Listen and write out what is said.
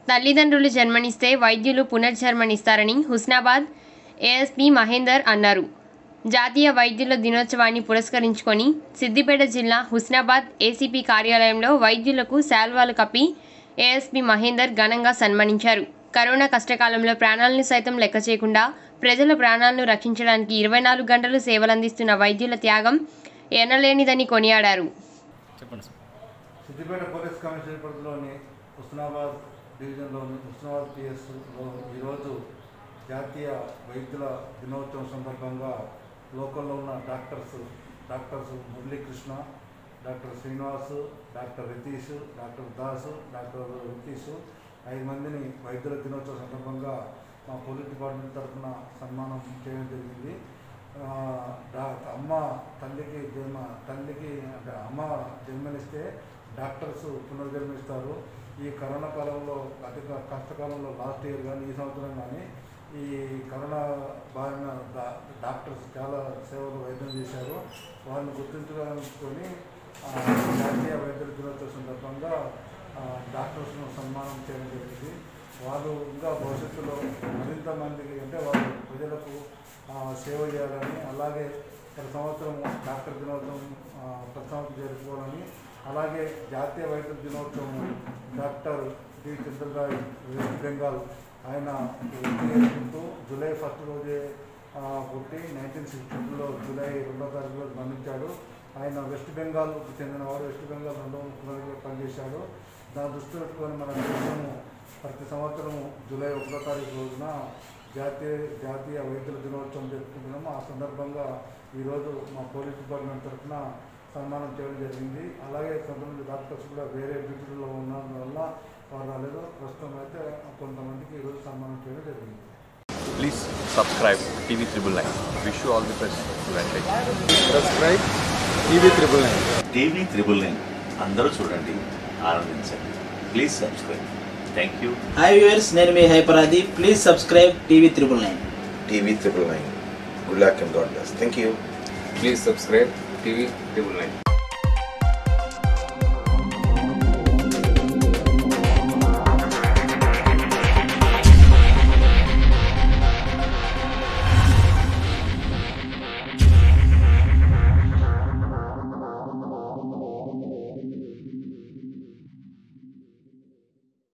తల్లిదండ్రులు జన్మనిస్తే వైద్యులు పునర్జన్మనిస్తారని హుస్నాబాద్ ఏఎస్పీ మహేందర్ అన్నారు జాతీయ వైద్యుల దినోత్సవాన్ని పురస్కరించుకొని సిద్దిపేట జిల్లా హుస్నాబాద్ ఏసీపీ కార్యాలయంలో వైద్యులకు శాల్వాలు కప్పి ఏఎస్పీ మహేందర్ ఘనంగా సన్మానించారు కరోనా కష్టకాలంలో ప్రాణాలను సైతం లెక్క చేయకుండా ప్రజల ప్రాణాలను రక్షించడానికి ఇరవై నాలుగు గంటలు సేవలందిస్తున్న వైద్యుల త్యాగం ఎనలేనిదని కొనియాడారు చెప్పండి సార్ సిద్దిపేట పోలీస్ కమిషనర్ పరిధిలోని హుస్నాబాద్ డివిజన్లోని హుస్నాబాద్ పిఎస్లో ఈరోజు జాతీయ వైద్యుల దినోత్సవం సందర్భంగా లోకల్లో ఉన్న doctors doctors Muralikrishna doctor Srinivas doctor Ritish doctor Das doctor Ritish ఐదు మందిని వైద్యుల దినోత్సవం సందర్భంగా మా పోలీస్ డిపార్ట్మెంట్ తరఫున సన్మానం చేయడం జరిగింది ఆ, డా- అమ్మ తల్లికి జన్మ తల్లికి అంటే అమ్మ జన్మనిస్తే డాక్టర్స్ పునర్జన్మిస్తారు ఈ కరోనా కాలంలో అతి క- కష్టకాలంలో లాస్ట్ ఇయర్ కానీ ఈ సంవత్సరం కానీ ఈ కరోనా బారిన డా- డాక్టర్స్ చాలా సేవలు వైద్యం చేశారు వారిని గుర్తించుకొని ఆ, జాతీయ వైద్యుల దినోత్సవం సందర్భంగా ఆ, డాక్టర్స్ను సన్మానం చేయడం జరిగింది వాళ్ళు ఇంకా భవిష్యత్తులో మరింత మందికి అంటే వాళ్ళు ప్రజలకు ఆ, సేవ చేయాలని అలాగే ప్రతి సంవత్సరం డాక్టర్ దినోత్సవం ఆ, ప్రతి సంవత్సరం జరుపుకోవాలని అలాగే జాతీయ వైద్యుల దినోత్సవం doctor D Chandraroy west Bengal ఆయన వృత్తి చేసుకుంటూ జూలై ఫస్ట్ రోజే ఆ, పుట్టి నైన్టీన్ సిక్స్టీ టూలో జూలై రెండో తారీఖులో మరణించాడు ఆయన వెస్ట్ బెంగాల్కు చెందినవాడు వెస్ట్ బెంగాల్ రెండో ముఖ్యమంత్రిగా పనిచేశాడు దాన్ని దృష్టిలో పెట్టుకొని మన దేశము ప్రతి సంవత్సరం జూలై ఒకటో తారీఖు రోజున జాతీయ జాతీయ వైద్యుల దినోత్సవం జరుపుకుంటున్నాము ఆ సందర్భంగా ఈరోజు మా పోలీస్ డిపార్ట్మెంట్ తరఫున సన్మానం చేయడం జరిగింది అలాగే కొంతమంది డాక్టర్స్ కూడా వేరే డ్యూటీలో ఉన్నందు వల్ల వారు రాలేదు ప్రస్తుతం అయితే కొంతమందికి ఈరోజు సన్మానం చేయడం జరిగింది Please subscribe TV Triple Nine. Wish you all the best. Advantage. Subscribe TV triple nine TV triple nine అందరూ చూడండి ఆనందించండి please subscribe thank you hi viewers నేను మీ హైపరాది please subscribe TV triple nine TV triple nine. Good luck and God bless. Thank you. Please subscribe TV triple nine